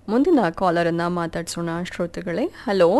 ಮುಂದಿನ ಕಾಲರನ್ನ ಮಾತಾಡ್ಸೋಣ ಶ್ರೋತೃಗಳೇ ಹಲೋ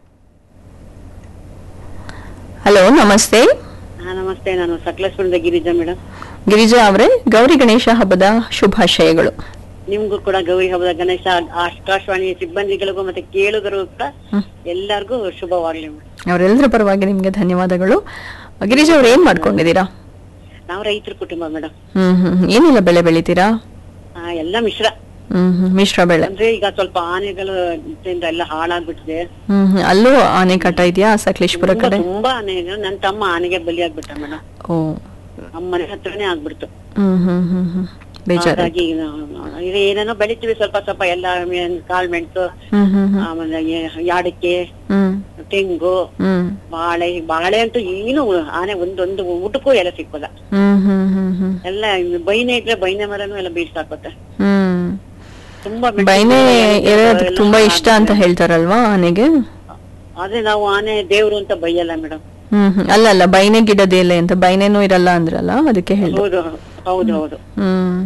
ಹಲೋ ನಮಸ್ತೆ ಹಾ ನಮಸ್ತೆ ನಾನು ಸಕಲೇಶ್ವರದ ಗಿರಿಜಾ ಮೇಡಮ್ ಗಿರಿಜಾ ಅವರೇ ಗೌರಿ ಗಣೇಶ ಹಬ್ಬದ ಶುಭಾಶಯಗಳು ನಿಮ್ಗೂ ಕೂಡ ಗೌರಿ ಹಬ್ಬದ ಗಣೇಶ ಆಕಾಶವಾಣಿ ಸಿಬ್ಬಂದಿಗಳಿಗೂ ಮತ್ತೆ ಕೇಳುಗರಿಗೂ ಕೂಡ ಎಲ್ಲರಿಗೂ ಶುಭವಾಗ್ಲಿ ಮೇಡಮ್ ಅವರೆಲ್ಲರ ಪರವಾಗಿ ನಿಮ್ಗೆ ಧನ್ಯವಾದಗಳು ಗಿರಿಜಾ ಅವ್ರು ಏನ್ ಮಾಡ್ಕೊಂಡಿದ್ದೀರಾ ನಾವು ರೈತರ ಕುಟುಂಬ ಮೇಡಮ್ ಹ್ಮ್ ಹ್ಮ್ ಹ್ಮ್. ಏನೆಲ್ಲ ಬೆಳೆ ಬೆಳಿತೀರಾ ಎಲ್ಲ ಮಿಶ್ರ ಹ್ಮ್ ಹ್ಮ್ ಮಿಶ್ರ ಬೆಳೆ ಅಂದ್ರೆ ಈಗ ಸ್ವಲ್ಪ ಆನೆಗಳು ಇದ್ರಿಂದ ಎಲ್ಲ ಹಾಳಾಗ್ಬಿಟ್ಟಿದೆ ಹ್ಮ್ ಹ್ಮ್ ಅಲ್ಲೂ ಆನೆ ಕಟ ಇದೆಯಾ ಸಕಲೇಶ್ಪುರ ತುಂಬಾ ಕಡೆ ತುಂಬಾ ಆನೆ ಇದೆ. ನನ್ ತಮ್ಮ ಆನೆಗೆ ಬಲಿಯಾಗ್ಬಿಟ್ಟ ಮೇಡಮ್ ಓ ನಮ್ಮ ಮನೆ ಹತ್ರನೇ ಆಗ್ಬಿಡ್ತು ಹ್ಮ್ ಹ್ಮ್ ಹ್ಮ್ ಹ್ಮ್ ಬೇಜಾರ ಹಾಗಾಗಿ ನಾವು- ಈಗ ಏನೇನೋ ಬೆಳಿತೀವಿ ಸ್ವಲ್ಪ ಸ್ವಲ್ಪ ಎಲ್ಲ ಮೇ- ಕಾಳು ಮೆಣಸು ಹ್ಮ್ ಹ್ಮ್ ಹ್ಮ್ ಆಮೇಲೆ ಏ- ಯಾಡಿಕೆ ಹ್ಮ್ ತೆಂಗು ಹ್ಮ್ ಬಾಳೆ ಬಾಳೆ ಅಂತೂ ಏನು ಆನೆ ಒಂದೊಂದು ಊಟಕ್ಕೂ ಎಲ್ಲ ಸಿಕ್ಕೋದ ಹ್ಮ್ ಹ್ಮ್ ಹ್ಮ್ ಹ್ಮ್ ಎಲ್ಲ ಬೈನೆ ಇದ್ರೆ ಬೈನೆ ಮರನು ಎಲ್ಲ ಬೀಳ್ಸಾಕೋತೆ ಹ್ಮ್ ತುಂಬಾ ಮೆಣಸಿನ ಬೈನೆ ಎಲ್ಲ ಅದಕ್ಕೆ ತುಂಬಾ ಇಷ್ಟ ಅಂತ ಹೇಳ್ತಾರಲ್ವಾ ಆನೆಗೆ ಆದ್ರೆ ನಾವು ಆನೆ ದೇವ್ರು ಅಂತ ಬೈಯಲ್ಲ ಮೇಡಮ್ ಹ್ಮ್ ಹ್ಮ್ ಅಲ್ಲ ಅಲ್ಲ ಬೈನೆ ಗಿಡದ ಎಲೆ ಅಂತ ಬೈನೆನೂ ಇರಲ್ಲ ಅಂದ್ರಲ್ಲ ಅದಕ್ಕೆ ಹೇಳ್ದೆ ಹೌದು ಹೌದು ಹೌದು ಹ್ಮ್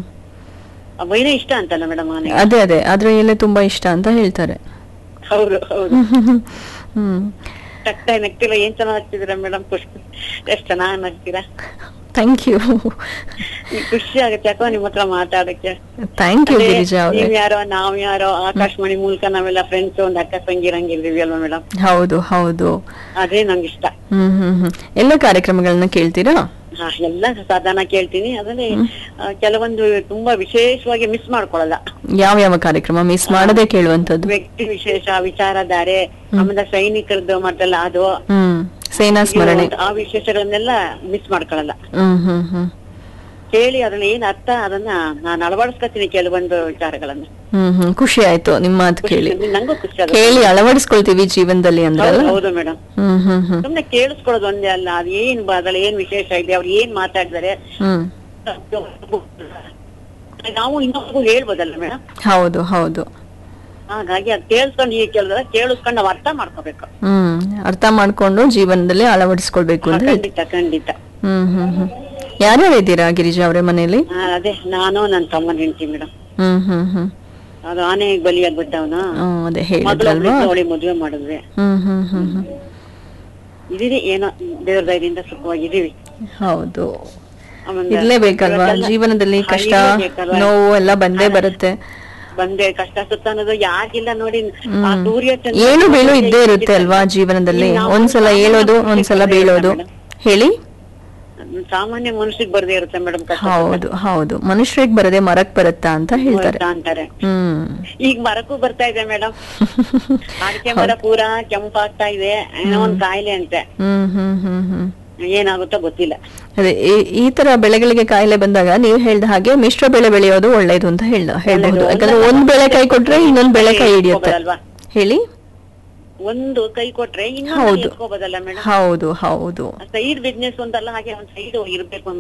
ಆ ಬೈನೆ ಇಷ್ಟ ಅಂತಲ್ಲ ಮೇಡಮ್ ಆನೆ ಅದೇ ಅದೇ ಅದ್ರ ಎಲೆ ತುಂಬಾ ಇಷ್ಟ ಅಂತ ಹೇಳ್ತಾರೆ ಹೌದು ಹೌದು ಹ್ಮ್ ನಗ್ತಾ ನಗ್ತಿಲ್ಲ ಏನ್ ಚೆನ್ನಾಗ್ ನಗ್ತಿದ್ದೀರಾ ಮೇಡಮ್ ಖುಷಿ ಎಷ್ಟ್ ಚೆನ್ನಾಗ್ ನಗ್ತೀರಾ ಥ್ಯಾಂಕ್ ಯು ಈ ಖುಷಿ ಆಗುತ್ತೆ ಯಾಕೋ ನಿಮ್ ಹತ್ರ ಮಾತಾಡಕ್ಕೆ ಥ್ಯಾಂಕ್ ಯು ಅದೇ ಗಿರಿಜಾ ಅವ್ರೆ ನೀವ್ ಯಾರೋ ನಾವ್ ಯಾರೋ ಆಕಾಶವಾಣಿ ಮೂಲಕ ನಾವೆಲ್ಲ ಫ್ರೆಂಡ್ಸ್ ಒಂದ್ ಅಕ್ಕ ತಂಗಿರಂಗಿರ್ತೀವಿ ಅಲ್ವಾ ಮೇಡಮ್ ಹೌದು ಹೌದು ಅದೇ ನಂಗೆ ಇಷ್ಟ ಹ್ಮ್ ಹ್ಮ್ ಹ್ಮ್ ಎಲ್ಲ ಕಾರ್ಯಕ್ರಮಗಳನ್ನ ಕೇಳ್ತೀರಾ ಹಾ ಎಲ್ಲ ಸಾಧಾರಣ ಕೇಳ್ತೀನಿ ಅದ್ರಲ್ಲಿ ಆ, ಕೆಲವೊಂದು ತುಂಬಾ ವಿಶೇಷವಾಗಿ ಮಿಸ್ ಮಾಡ್ಕೊಳಲ್ಲ ಯಾವ ಯಾವ ಕಾರ್ಯಕ್ರಮ ಮಿಸ್ ಮಾಡದೆ ಕೇಳುವಂತದ್ದು ವ್ಯಕ್ತಿ ವಿಶೇಷ ವಿಚಾರಧಾರೆ ಆಮೇಲೆ ಸೈನಿಕರದ್ದು ಮತ್ತೆಲ್ಲ ಅದು ಹ್ಮ್ ಸೇನಾ ಸ್ಮರಣೆ ಆ ವಿಶೇಷಗಳನ್ನೆಲ್ಲ ಮಿಸ್ ಮಾಡ್ಕೊಳಲ್ಲ ಹ್ಮ್ ಹ್ಮ್ ಹ್ಮ್ ಕೇಳಿ ಅದ್ರಲ್ಲಿ ಏನ್ ಅರ್ಥ ಅದನ್ನ ನಾನು ಅಳವಡಿಸ್ಕೊತೀನಿ ಕೆಲವೊಂದು ವಿಚಾರಗಳನ್ನ ಹ್ಮ್ ಹ್ಮ್ ಖುಷಿ ಆಯ್ತು ನಿಮ್ಮ ಮಾತು ಕೇಳಿ ನಂಗೂ ಖುಷಿ ಆಗುತ್ತೆ ಕೇಳಿ ಅಳವಡಿಸ್ಕೊಳ್ತೀವಿ ಜೀವನದಲ್ಲಿ ಅಂದ್ರಲ್ಲ ಹೌದು, ಹೌದು ಮೇಡಮ್ ಹ್ಮ್ ಹ್ಮ್ ಹ್ಮ್ ಸುಮ್ನೆ ಕೇಳಿಸ್ಕೊಳ್ಳೋದು ಒಂದೇ ಅಲ್ಲ ಅದು ಏನ್ ಬ- ಅದ್ರಲ್ಲಿ ಏನ್ ವಿಶೇಷ ಇದೆ ಅವ್ರು ಏನ್ ಮಾತಾಡಿದಾರೆ ಹ್ಮ್ ನಾವು ಇನ್ನೊಬ್ಬರು ಹೇಳ್ಬೋದಲ್ಲ ಮೇಡಮ್ ಹೌದು ಹೌದು ಹಾಗಾಗಿ ಅದ್ ಕೇಳಿಸ್ಕೊಂಡು ಈಗ ಕೇಳಿದ್ರೆ ಕೇಳಿಸ್ಕೊಂಡು ನಾವು ಅರ್ಥ ಮಾಡ್ಕೋಬೇಕು ಹ್ಮ್ ಅರ್ಥ ಮಾಡ್ಕೊಂಡು ಜೀವನದಲ್ಲಿ ಅಳವಡಿಸ್ಕೊಳ್ಬೇಕು ಅಂತ ಹೇಳ್ತೀವಿ ಖಂಡಿತ ಖಂಡಿತ ಹ್ಮ್ ಹ್ಮ್ ಹ್ಮ್ ಯಾರ್ಯಾರು ಇದ್ದೀರಾ ಗಿರಿಜಾ ಅವರೇ ಮನೆಯಲ್ಲಿ ಆ, ಅದೇ ನಾನು ನನ್ನ ತಮ್ಮನ ಹೆಂಡತಿ ಮೇಡಮ್ ಹ್ಮ್ ಹ್ಮ್ ಹ್ಮ್ ಅದು ಆನೆ ಬಲಿಯಾಗ್ಬಿಟ್ಟವನ ಹ್ಮ್, ಅದೇ ಮಗಳು ಹೇಳಿದ್ರಲ್ವಾ ಅವಳಿ ಮದುವೆ ಮಾಡಿದ್ವಿ ಹ್ಮ್ ಹ್ಮ್ ಹ್ಮ್ ಹ್ಮ್ ಇದೀವಿ ಏನೋ ದೇವ್ರ ದಯದಿಂದ ಸುಖವಾಗಿದೀವಿ ಹೌದು ಆಮೇಲೆ ಇರ್ಲೇಬೇಕಲ್ವಾ ಇವತ್ತೆಲ್ಲ- ಜೀವನದಲ್ಲಿ ಹಾ, ಕಷ್ಟ ಇರ್ಲೇಬೇಕಲ್ವಾ? ನೋವು ಎಲ್ಲ ಬಂದೇ ಬರುತ್ತೆ ಬಂದೆ ಕಷ್ಟ ಸುತ್ತ ಅನ್ನೋದು ಯಾಕಿಲ್ಲ ನೋಡಿ ಆ ಸೂರ್ಯ ಚಂದ್ರ ಏಳು ಬೀಳು ಇದ್ದೇ ಇರುತ್ತೆ ಅಲ್ವಾ ಜೀವನದಲ್ಲಿ ಈಗ ನಾವು ಒಂದ್ಸಲ ಸಾಮಾನ್ಯ ಏಳೋದು ಮನುಷ್ಯರಿಗೆ ಒಂದ್ಸಲ ಬರ್ದೇ ಬೀಳೋದು ಇರುತ್ತೆ ಹೇಳಿ ಸಾಮಾನ್ಯ ಮನುಷ್ಯಗ್ ಬರ್ದೇ ಇರುತ್ತೆ ಮೇಡಮ್ ಕಷ್ಟ ಹೌದು ಹೌದು ಮನುಷ್ಯರಿಗೆ ಬರದೆ ಮರಕ್ ಬರುತ್ತಾ ಅಂತ ಹೇಳ್ತಾರೆ ಸುತ್ತ ಅಂತಾರೆ ಹ್ಮ್ ಈಗ ಮರಕ್ಕೂ ಬರ್ತಾ ಇದೆ ಮೇಡಮ್ ಅಡಿಕೆ ಮರ ಪೂರಾ ಕೆಂಪಾಗ್ತಾ ಇದೆ ಏನೋ ಒಂದ್ ಕಾಯಿಲೆ ಅಂತೆ ಹ್ಮ್ ಹ್ಮ್ ಹ್ಮ್ ಹ್ಮ್ ಏನಾಗುತ್ತೋ ಗೊತ್ತಿಲ್ಲ ಅದೇ ಈ- ಈ ತರ ಬೆಳೆಗಳಿಗೆ ಕಾಯಿಲೆ ಬಂದಾಗ ನೀವು ಹೇಳ್ದ ಹಾಗೆ ಮಿಶ್ರ ಬೆಳೆ ಬೆಳೆಯೋದು ಒಳ್ಳೇದು ಅಂತ ಹೇಳ್ದ ಹೇಳ್ಬಹುದು ಯಾಕಂದ್ರೆ ಒಂದ್ ಬೆಳೆ ಕೈ ಕೊಟ್ರೆ ಇನ್ನೊಂದ್ ಬೆಳೆ ಕೈ ಹಿಡಿಯುತ್ತೆ ಹೋಗೋದಲ್ವಾ? ಹೇಳಿ ಒಂದು ಕೈ ಕೊಟ್ರೆ ಇನ್ನೊಂದು ಹೌದು. ಎತ್ಕೋಬೋದಲ್ಲ ಮೇಡಮ್ ಹೌದು ಹೌದು ಸೈಡ್ ಬಿಸ್ನೆಸ್ ಒಂದಲ್ಲ ಹಾಗೆ ಒಂದ್ ಸೈಡ್ ಇರ್ಬೇಕು